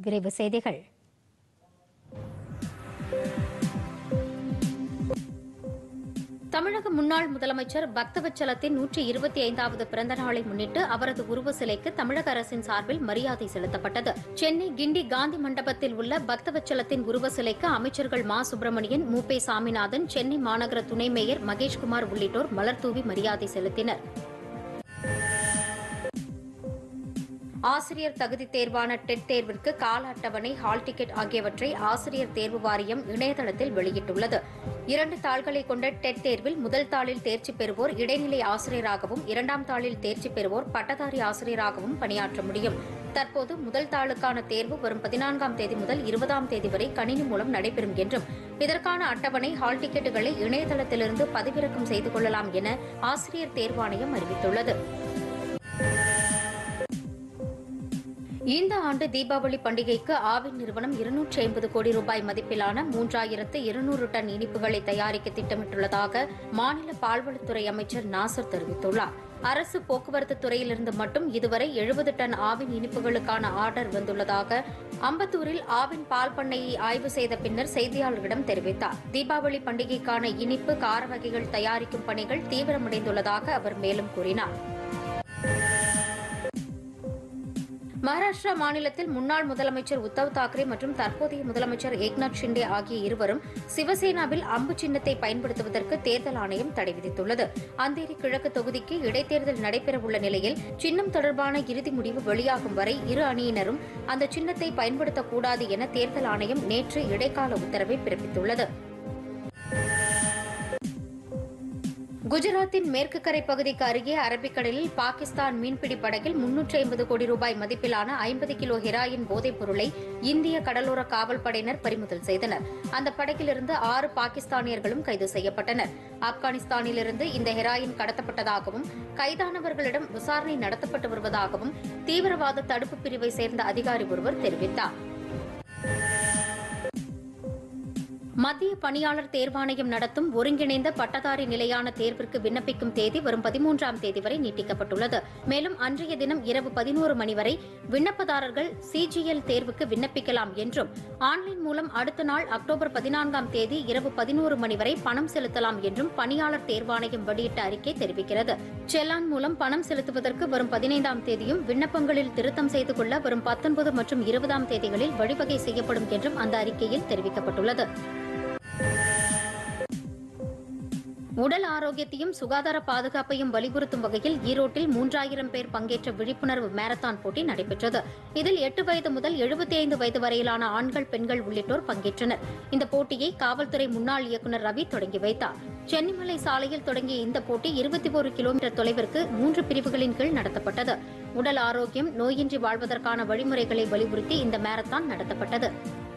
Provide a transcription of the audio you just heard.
விரைவு செய்திகள் தமிழக முன்னாள் முதலமைச்சர் பக்தவச்சலத்தின் நூற்றி இருபத்தி ஐந்தாவது பிறந்த நாளை முன்னிட்டு அவரது உருவ சிலைக்கு தமிழக அரசின் சார்பில் மரியாதை செலுத்தப்பட்டது சென்னை கிண்டி காந்தி மண்டபத்தில் உள்ள பக்தவச்சலத்தின் உருவ சிலைக்கு அமைச்சர்கள் மா சுப்பிரமணியன் மு பே சாமிநாதன் சென்னை மாநகர துணை மேயர் மகேஷ்குமார் உள்ளிட்டோர் மலர்தூவி மரியாதை செலுத்தினர் ஆசிரியர் தகுதி தேர்வான டெட் தேர்விற்கு கால அட்டவணை ஹால் டிக்கெட் ஆகியவற்றை ஆசிரியர் தேர்வு வாரியம் இணையதளத்தில் வெளியிட்டுள்ளது இரண்டு தாள்களை கொண்ட டெட் தேர்வில் முதல் தாளில் தேர்ச்சி பெறுவோர் இடைநிலை ஆசிரியராகவும் இரண்டாம் தாளில் தேர்ச்சி பெறுவோர் பட்டதாரி ஆசிரியராகவும் பணியாற்ற முடியும் தற்போது முதல் தாளுக்கான தேர்வு வரும் பதினான்காம் தேதி முதல் இருபதாம் தேதி வரை கணினி மூலம் நடைபெறும் என்றும் இதற்கான அட்டவணை ஹால் டிக்கெட்டுகளை இணையதளத்திலிருந்து பதிவிறக்கம் செய்து கொள்ளலாம் என ஆசிரியர் தேர்வாணையம் அறிவித்துள்ளது இந்த ஆண்டு தீபாவளி பண்டிகைக்கு ஆவின் நிறுவனம் இருநூற்றி ஐம்பது கோடி ரூபாய் மதிப்பிலான மூன்றாயிரத்து இருநூறு டன் இனிப்புகளை தயாரிக்க திட்டமிட்டுள்ளதாக மாநில பால்வளத்துறை அமைச்சர் நாசர் தெரிவித்துள்ளார் அரசு போக்குவரத்து துறையிலிருந்து மட்டும் இதுவரை எழுபது டன் ஆவின் இனிப்புகளுக்கான ஆர்டர் வந்துள்ளதாக அம்பத்தூரில் ஆவின் பால் பண்ணையை ஆய்வு செய்த பின்னர் செய்தியாளர்களிடம் தெரிவித்தார் தீபாவளி பண்டிகைக்கான இனிப்பு கார வகைகள் தயாரிக்கும் பணிகள் தீவிரமடைந்துள்ளதாக அவர் மேலும் கூறினார் மகாராஷ்டிரா மாநிலத்தில் முன்னாள் முதலமைச்சர் உத்தவ் தாக்கரே மற்றும் தற்போதைய முதலமைச்சர் ஏக்நாத் ஷிண்டே ஆகிய இருவரும் சிவசேனாவில் அம்பு சின்னத்தை பயன்படுத்துவதற்கு தேர்தல் ஆணையம் தடை விதித்துள்ளது அந்தேரி கிழக்கு தொகுதிக்கு இடைத்தேர்தல் நடைபெறவுள்ள நிலையில் சின்னம் தொடர்பான இறுதி முடிவு வெளியாகும் வரை இரு அணியினரும் அந்த சின்னத்தை பயன்படுத்தக்கூடாது என தேர்தல் ஆணையம் நேற்று இடைக்கால உத்தரவை பிறப்பித்துள்ளது குஜராத்தின் மேற்கு கரை பகுதிக்கு அருகே அரபிக்கடலில் பாகிஸ்தான் மீன்பிடி படகில் முன்னூற்றி ஐம்பது கோடி ரூபாய் மதிப்பிலான ஐம்பது கிலோ ஹெராயின் போதைப் பொருளை இந்திய கடலோர காவல் படையினர் பறிமுதல் செய்தனர் அந்த படகிலிருந்து ஆறு பாகிஸ்தானியர்களும் கைது செய்யப்பட்டனர் ஆப்கானிஸ்தானிலிருந்து இந்த ஹெராயின் கடத்தப்பட்டதாகவும் கைதானவர்களிடம் விசாரணை நடத்தப்பட்டு வருவதாகவும் தீவிரவாத தடுப்பு பிரிவை சேர்ந்த அதிகாரி ஒருவர் தெரிவித்தார் மத்திய பணியாளர் தேர்வாணையம் நடத்தும் ஒருங்கிணைந்த பட்டதாரி நிலையான தேர்விற்கு விண்ணப்பிக்கும் தேதி வரும் பதிமூன்றாம் தேதி வரை நீட்டிக்கப்பட்டுள்ளது மேலும் அன்றைய தினம் இரவு பதினோரு மணி வரை விண்ணப்பதாரர்கள் சிஜிஎல் தேர்வுக்கு விண்ணப்பிக்கலாம் என்றும் ஆன்லைன் மூலம் அடுத்த நாள் அக்டோபர் பதினான்காம் தேதி இரவு பதினோரு மணி வரை பணம் செலுத்தலாம் என்றும் பணியாளர் தேர்வாணையம் வெளியிட்ட அறிக்கை தெரிவிக்கிறது செல்லான் மூலம் பணம் செலுத்துவதற்கு வரும் பதினைந்தாம் தேதியும் விண்ணப்பங்களில் திருத்தம் செய்து கொள்ள வரும் பத்தொன்பது மற்றும் இருபதாம் தேதிகளில் வழிவகை செய்யப்படும் என்றும் அந்த அறிக்கையில் தெரிவிக்கப்பட்டுள்ளது உடல் ஆரோக்கியத்தையும் சுகாதார பாதுகாப்பையும் வலியுறுத்தும் வகையில் ஈரோட்டில் மூன்றாயிரம் பேர் பங்கேற்ற விழிப்புணர்வு மாரத்தான் போட்டி நடைபெற்றது இதில் எட்டு வயது முதல் எழுபத்தி ஐந்து வயது வரையிலான ஆண்கள் பெண்கள் உள்ளிட்டோர் பங்கேற்றனர் இந்த போட்டியை காவல்துறை முன்னாள் இயக்குநர் ரவி தொடங்கி வைத்தார் சென்னிமலை சாலையில் தொடங்கிய இந்த போட்டி இருபத்தி ஒரு கிலோமீட்டர் தொலைவிற்கு மூன்று பிரிவுகளின் கீழ் நடத்தப்பட்டது உடல் ஆரோக்கியம் நோயின்றி வாழ்வதற்கான வழிமுறைகளை வலியுறுத்தி இந்த மாரத்தான் நடத்தப்பட்டது